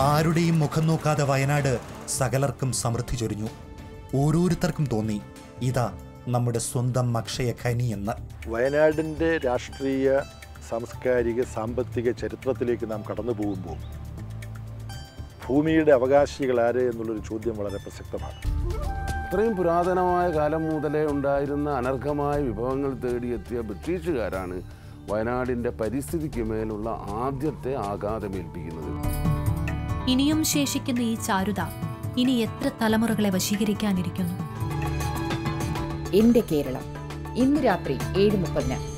ആരുടെയും മുഖം നോക്കാതെ വയനാട് സകലർക്കും സമൃദ്ധി ചൊരിഞ്ഞു ഓരോരുത്തർക്കും തോന്നി ഇതാ നമ്മുടെ സ്വന്തം അക്ഷയ ഖനി എന്ന് വയനാടിൻ്റെ രാഷ്ട്രീയ സാംസ്കാരിക സാമ്പത്തിക ചരിത്രത്തിലേക്ക് നാം കടന്നു പോകുമ്പോൾ ഭൂമിയുടെ അവകാശികൾ ആര് എന്നുള്ളൊരു ചോദ്യം വളരെ പ്രസക്തമാണ് ഇത്രയും പുരാതനമായ കാലം മുതലേ ഉണ്ടായിരുന്ന അനർഘമായ വിഭവങ്ങൾ തേടിയെത്തിയ ബ്രിട്ടീഷുകാരാണ് വയനാടിൻ്റെ പരിസ്ഥിതിക്ക് മേലുള്ള ആദ്യത്തെ ആഘാതമേൽപ്പിക്കുന്നത് ഇനിയും ശേഷിക്കുന്ന ഈ ചാരുത ഇനി എത്ര തലമുറകളെ വശീകരിക്കാനിരിക്കുന്നു എന്റെ കേരളം ഇന്ന് രാത്രി ഏഴ് മുപ്പതിന്